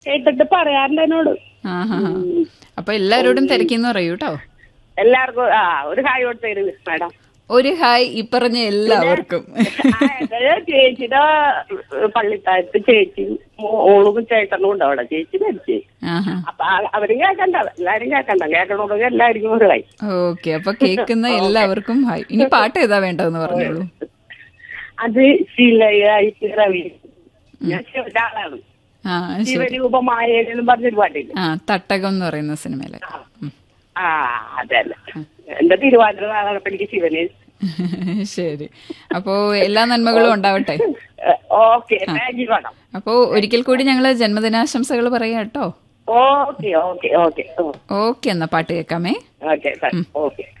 കേട്ടിട്ട് പറയാറുണ്ട് എന്നോട് ആ ഹാ ഹാ അപ്പൊ എല്ലാരോടും തിരക്കിന്ന് പറയൂ കേട്ടോ എല്ലാവർക്കും ആ ഒരു ഹായ് കൊടുത്തരുത് മാഡം ഒരു ഹായ് ഈ പറഞ്ഞ എല്ലാവർക്കും ആ, ഇത് ചേച്ചിയുടെ പള്ളിത്താഴത്ത് ചേച്ചി ഓളും ചേട്ടനും ഉണ്ട് അവിടെ ചേച്ചി മരിച്ചു ആഹാ അപ്പൊ ആ- അവരും കേക്കണ്ട എല്ലാരും കേക്കണ്ട കേൾക്കണമെങ്കിൽ എല്ലാവർക്കും ഒരു ഹായ് ഓക്കെ അപ്പൊ കേൾക്കുന്ന എല്ലാവർക്കും ഹായ് ഇനി പാട്ട് ഏതാ വേണ്ടതെന്ന് പറഞ്ഞോളൂ അത് ശിലയായിട്ട് രവി ഞാൻ ശിവന്റെ ആളാണ് ആ ശരി ശിവരൂപമായെന്നും പറഞ്ഞൊരു പാട്ടില്ല ആ തട്ടകം എന്ന് പറയുന്ന സിനിമയിലെ ഉം. ആ അതല്ല എന്റെ തിരുവാതിര നാളാണ് അപ്പൊ എനിക്ക് ശിവന് ശരി അപ്പോ എല്ലാ നന്മകളും ഉണ്ടാവട്ടെ ഓക്കെ താങ്ക് യു മാഡം അപ്പോ ഒരിക്കൽ കൂടി ഞങ്ങള് ജന്മദിനാശംസകൾ പറയാം കേട്ടോ ഓക്കെ ഓക്കെ ഓക്കെ ഓക്കെ എന്നാ പാട്ട് കേൾക്കാമേ ഓക്കെ ഓക്കെ